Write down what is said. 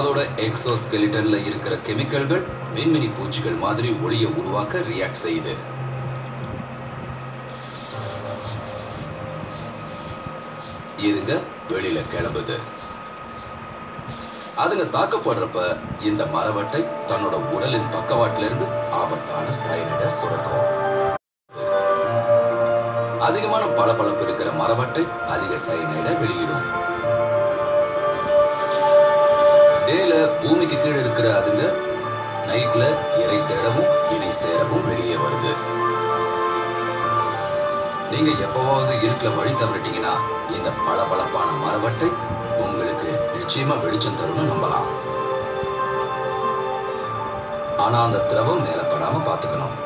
அதோட எக்ஸோஸ்கெலிட்டன்ல இருக்கிற கெமிக்கல்கள் மின்மினி பூச்சிகள் மாதிரி ஒளியை உருவாக்க ரியாக்ட் செய்யுது இதுங்க வெளியில கிளம்புது அதுங்க தாக்கப்படுறப்ப இந்த மரவட்டை தன்னோட உடலின் பக்கவாட்டில இருந்து ஆபத்தான சயனைட சுரக்கும் அதிகமான பளபளப்பு இருக்கிற மரவட்டை அதிக சயனைட வெளியிடும் டேல பூமிக்கு கீழே இருக்கிற அதுங்க நைட்ல இறை தேடவும் இணை சேரவும் வெளியே வருது நீங்க எப்பவாவது இருட்டுல வழி தவறிட்டீங்கன்னா இந்த பளபளப்பான மரவட்டை உங்களுக்கு நிச்சயமா வெளிச்சம் தரும்னு நம்பலாம் ஆனா அந்த திரவம் மேல படாம பாத்துக்கணும்